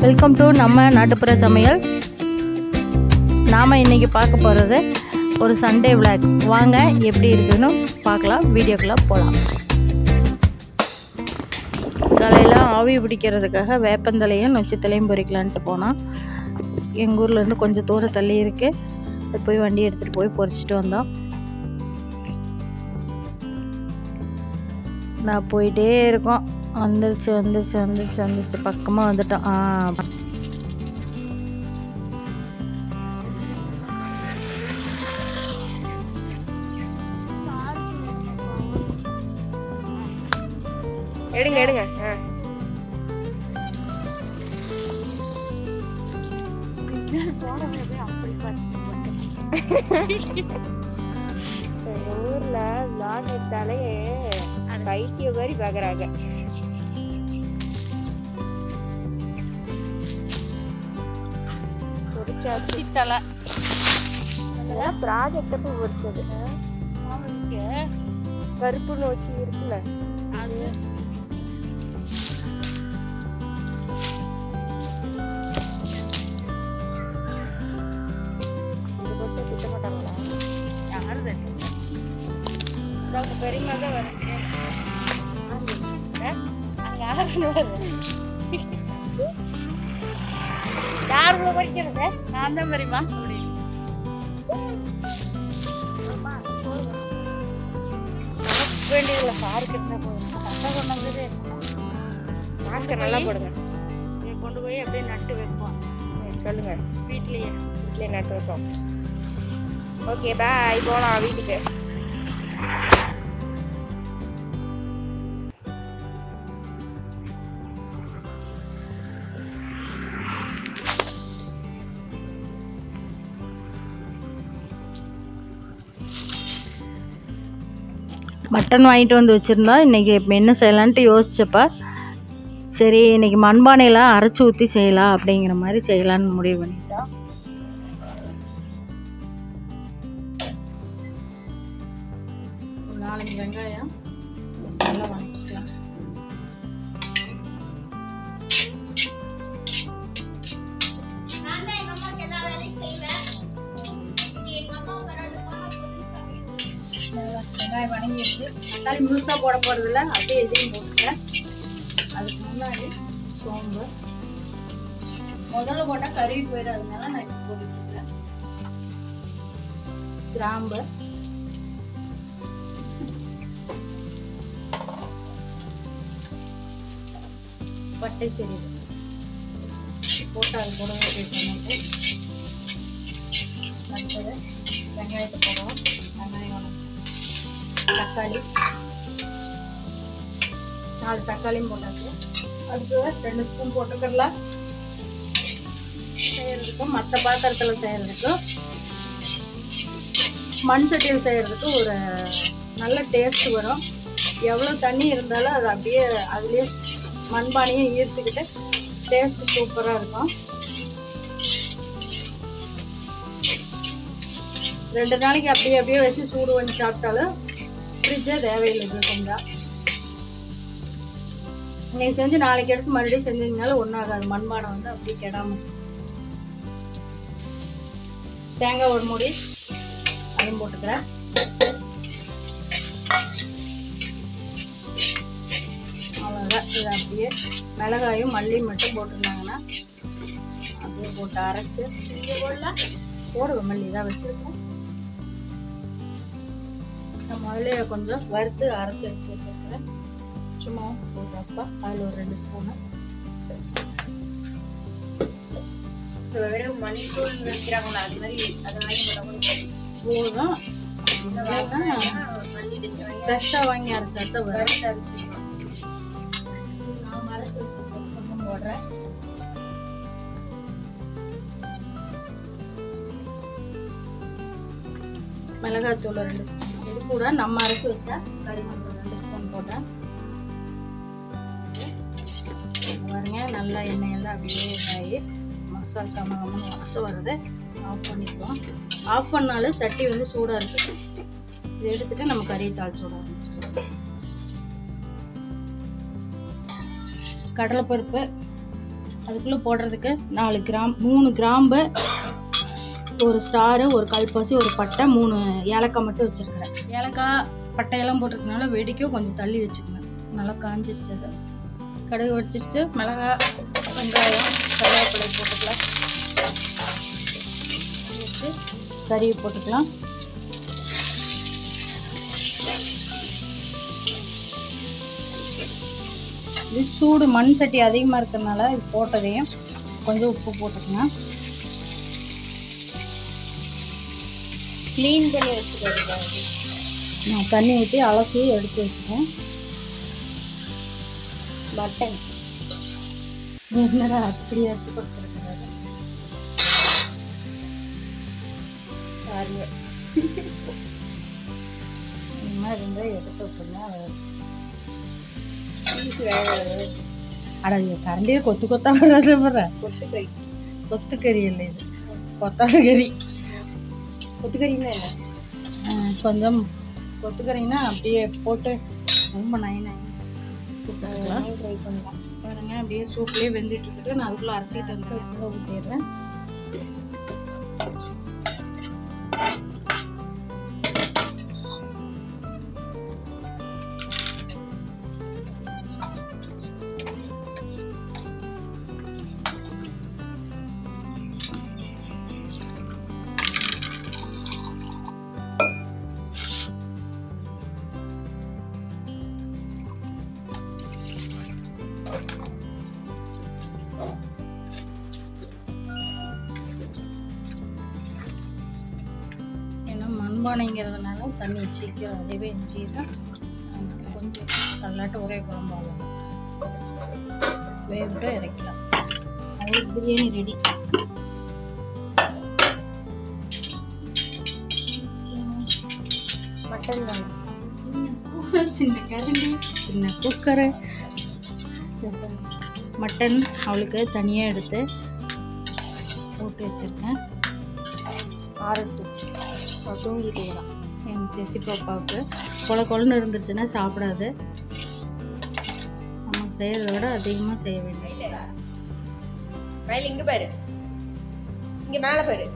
Welcome to நம்ம நாட்டுப்புற சமையல் நாம் இன்னைக்கு பார்க்க போகிறது ஒரு சண்டே விளாக் வாங்க எப்படி இருக்குன்னு பார்க்கலாம் வீடியோக்குள்ளே போகலாம் காலையில் ஆவி பிடிக்கிறதுக்காக வேப்பந்தலையும் நொச்சத்தலையும் பொறிக்கலான்ட்டு போனோம் எங்கள் ஊர்லேருந்து கொஞ்சம் தூரம் தள்ளி இருக்கு அது போய் வண்டி எடுத்துகிட்டு போய் பொறிச்சிட்டு வந்தோம் நான் போயிட்டே இருக்கோம் வந்துருச்சு வந்துருச்சு வந்துருச்சு வந்துருச்சு பக்கமாக வந்துட்டோம் ஆ எடுங்க எடுங்க ஆ. எங்க ஊர்ல vlog எடுத்தாலே பைத்திய மாதிரி பாக்குறாங்க பொரிச்சாச்சு தலை ப்ராஜெக்ட் அப்போ பொரிச்சது கருப்பு நோச்சி இருக்குல்ல அது இது பொரிச்சா திட்ட மாட்டாங்களா யாரு அவங்க பெரியமா தான் வருது யார் உள்ள பறிக்கிறது நான் தான் தெரியுமா வேண்டியதுல பாருக்கு இருந்தா போதும் கட்டை கொண்டு வந்து மாஸ்கை நல்லா போடுங்க கொண்டு போய் அப்படியே நட்டு வைப்போம் ம், சொல்லுங்க வீட்லேயே வீட்டிலே நட்டு வைப்போம் ஓகே பாய் போலாம் வீட்டுக்கு மட்டன் வாங்கிட்டு வந்து வச்சுருந்தோம் இன்றைக்கி என்ன செய்யலான்ட்டு யோசிச்சப்ப சரி இன்னைக்கு மண்பானையில் அரைச்சி ஊற்றி செய்யலாம் அப்படிங்கிற மாதிரி செய்யலான்னு முடிவு பண்ணிட்டோம் ஒரு நாலஞ்சு வெங்காயம் நல்லா வதக்கிக்கலாம் நல்லா வெங்காயம் வணங்கிடுச்சு தக்காளி முழுசாக போட போகிறதில்ல அப்படியே இதையும் போட்டுக்கிறேன் அதுக்கு முன்னாடி சோம்பு முதல்ல போட்டால் கருவி போயிடும் அதனால நான் இப்போ போட்டுக்கிறேன் கிராம்பு பட்டை சிறிது போட்டு அது கூட பண்ணிட்டு அடுத்தது வெங்காயத்தை போடுவோம் வெங்காயம் வணக்கம் தக்காளி நாலு தக்காளியும் போட்டாச்சு அடுத்து ரெண்டு ஸ்பூன் போட்டுக்கலாம் செய்யறதுக்கும் மற்ற பாத்திரத்தில் செய்யறதுக்கும் மண் சட்டியில் செய்யறதுக்கு ஒரு நல்ல டேஸ்ட் வரும் எவ்வளோ தண்ணி இருந்தாலும் அது அப்படியே அதுலேயே மண்பானையும் ஈர்த்துக்கிட்டு டேஸ்ட் சூப்பராக இருக்கும் ரெண்டு நாளைக்கு அப்படியே அப்படியே வச்சு சூடு பண்ணி சாப்பிட்டாலும் ஃப்ரிட்ஜே தேவையில்லை இது செஞ்சா இன்னைக்கு செஞ்சு நாளைக்கு எடுத்து மறுபடியும் செஞ்சீங்கனாலும் ஒன்றாகாது மண்பானை வந்து அப்படியே கெடாம தேங்காய் ஒரு மூடி அதையும் போட்டுக்கிறேன் அவ்வளோதான் இது அப்படியே மிளகாயும் மல்லியும் மட்டும் போட்டிருந்தாங்கன்னா அப்படியே போட்டு அரைச்சு போடுவேன் மல்லி தான் வச்சுருக்கேன் நான் முதல்ல கொஞ்சம் வறுத்து அரைச்சி எடுத்து வச்சிருக்கிறேன் சும்மா போட்டப்பா அதில் ஒரு ரெண்டு ஸ்பூனு வெறும் மணிக்கூர் வைக்கிறாங்களா அது மாதிரி அது வாங்கி போதும் ஃப்ரெஷ்ஷாக வாங்கி அரைச்சா தான் வரும் நான் அரைச்சி வச்சு போடுறேன் மிளகாத்தூள் ரெண்டு ஸ்பூன் இது கூட நம்ம அரைச்சி வச்சா கறி மசாலா ரெண்டு ஸ்பூன் போட்டேன் பாருங்க நல்லா எண்ணெயெல்லாம் அப்படியே இதாகி மசாலா கமகமன்னு வாசம் வருது ஆஃப் பண்ணிக்கலாம் ஆஃப் பண்ணாலும் சட்டி வந்து சூடாக இருக்குது இதை எடுத்துட்டு நம்ம கறியை தாளிச்சு விட ஆரம்பிச்சிடலாம் கடலைப்பருப்பு அதுக்குள்ளே போடுறதுக்கு நாலு கிராம் மூணு கிராம்பு ஒரு ஸ்டாரு ஒரு கல்பாசி ஒரு பட்டை மூணு ஏலக்காய் மட்டும் வச்சுருக்கிறேன் ஏலக்காய் பட்டையெல்லாம் போட்டிருக்கனால வெடிக்கும் கொஞ்சம் தள்ளி வச்சுக்கோங்க நல்லா காஞ்சிருச்சு அது கடுகு வச்சிருச்சு மிளகாய் வெங்காயம் கருவேப்பிலை போட்டுக்கலாம் போட்டு கறி போட்டுக்கலாம் இது சூடு மண் சட்டி அதிகமாக இருக்கிறதுனால இது போட்டதையும் கொஞ்சம் உப்பு போட்டுக்கங்க க்ளீன் பண்ணி வச்சுக்கோங்க நான் தண்ணி ஊற்றி அலசி எடுத்து வச்சுக்கேன் மட்டன் என்னடா அப்படி எடுத்து கொடுத்துருக்காரு சாரி இந்த மாதிரி இருந்தால் எடுத்து விட்டுருந்தா பீஸ் வேக அட இது கரண்டியே கொத்து கொத்தா வராது பாரு கொத்துக்கறி கொத்துக்கறி இல்லை இது கொத்தாத கறி கொத்துக்கறின்னா என்ன ஆ, கொஞ்சம் கொத்துக்கறின்னா அப்படியே போட்டு ரொம்ப நை நை போட்டுக்கலாம் ட்ரை பண்ணலாம் பாருங்க அப்படியே சூப்லேயே வெந்துட்டு இருக்கட்டும் நான் அதுக்குள்ள அரைச்சிட்டு வந்து வச்சு ஊற்றிடுறேன் ஏன்னா மண்பானைங்கிறதுனால தண்ணி சீக்கிரம் அதுவே இஞ்சிடும் கொஞ்சம் தள்ளாட்ட ஒரே குழம்பாகும் வேவிட்டு இறக்கலாம் அது பிரியாணி ரெடி மட்டன் தானே சின்ன கரண்டி சின்ன குக்கரு மட்டன் அவளுக்கு தனியாக எடுத்து போட்டு வச்சுருக்கேன் ஆரட்டு தூங்கிட்டு வரலாம் என் ஜெசி பாப்பாவுக்கு கொல கொலன்னு இருந்துச்சுன்னா சாப்பிடாது நம்ம செய்கிறத விட அதிகமாக செய்ய வேண்டியது வயல் இங்க பாரு இங்க மேல பாரு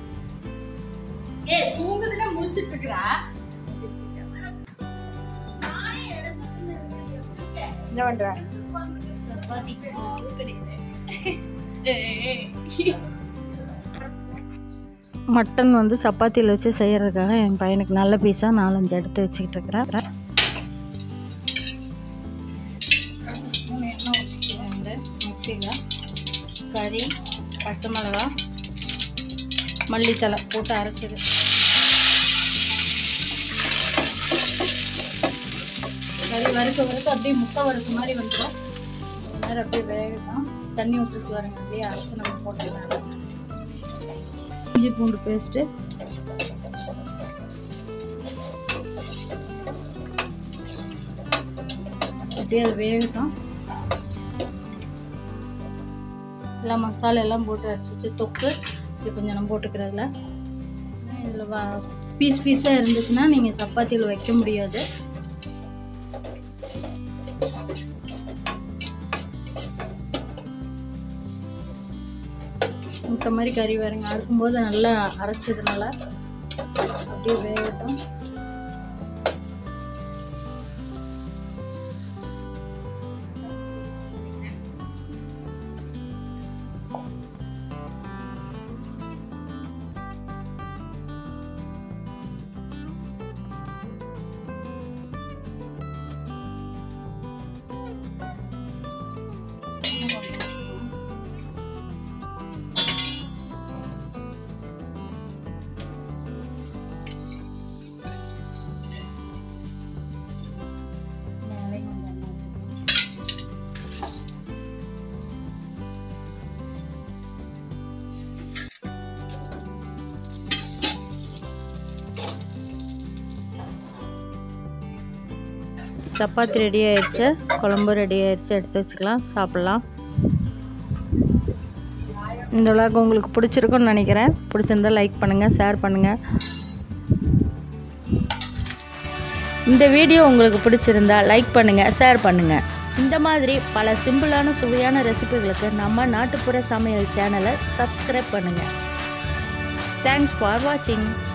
ஏ தூங்குதுல முடிச்சிட்டு இருக்கா என்ன பண்ற மட்டன் வந்து சப்பாத்தியில் வச்சு செய்கிறதுக்காக என் பையனுக்கு நல்ல பீஸாக நாலஞ்சு எடுத்து வச்சுக்கிட்டு இருக்கிறேன் மிக்சியில் கறி பச்சை மிளகா மல்லித்தலை போட்டு அரைச்சது கறி வறுக்க வறுக்க அப்படியே முட்டை வறுக்க மாதிரி வந்துடும் ஒரு நேரம் அப்படியே வேகட்டும் தண்ணி விட்டுட்டு வரங்க அப்படியே அரைச்சு நம்ம போட்டுக்கலாம் இஞ்சி பூண்டு பேஸ்ட்டு அப்படியே அது வேகட்டும் எல்லாம் மசாலா எல்லாம் போட்டு அரைச்சி வச்சு தொக்கு இது கொஞ்சம் நம்ம போட்டுக்கிறதுல இதில் வா பீஸ் பீஸாக இருந்துச்சுன்னா நீங்கள் சப்பாத்தியில் வைக்க முடியாது இந்த மாதிரி கறி வருங்க அறுக்கும்போது நல்லா அரைச்சதுனால அப்படியே வேகட்டும் மேலே கொஞ்சம் எண்ணெய் ஊத்திக்கலாம். சப்பாத்தி ரெடி ஆயிடுச்சு குழம்பு ரெடி ஆயிடுச்சு எடுத்து வச்சுக்கலாம் சாப்பிட்லாம் இந்த விளாக் உங்களுக்கு பிடிச்சிருக்குன்னு நினைக்கிறேன் பிடிச்சிருந்தா லைக் பண்ணுங்கள் ஷேர் பண்ணுங்கள் இந்த வீடியோ உங்களுக்கு பிடிச்சிருந்தா லைக் பண்ணுங்கள் ஷேர் பண்ணுங்கள் இந்த மாதிரி பல சிம்பிளான சுவையான ரெசிபிகளுக்கு நம்ம நாட்டுப்புற சமையல் சேனலை சப்ஸ்கிரைப் பண்ணுங்கள் தேங்க்ஸ் ஃபார் வாட்சிங்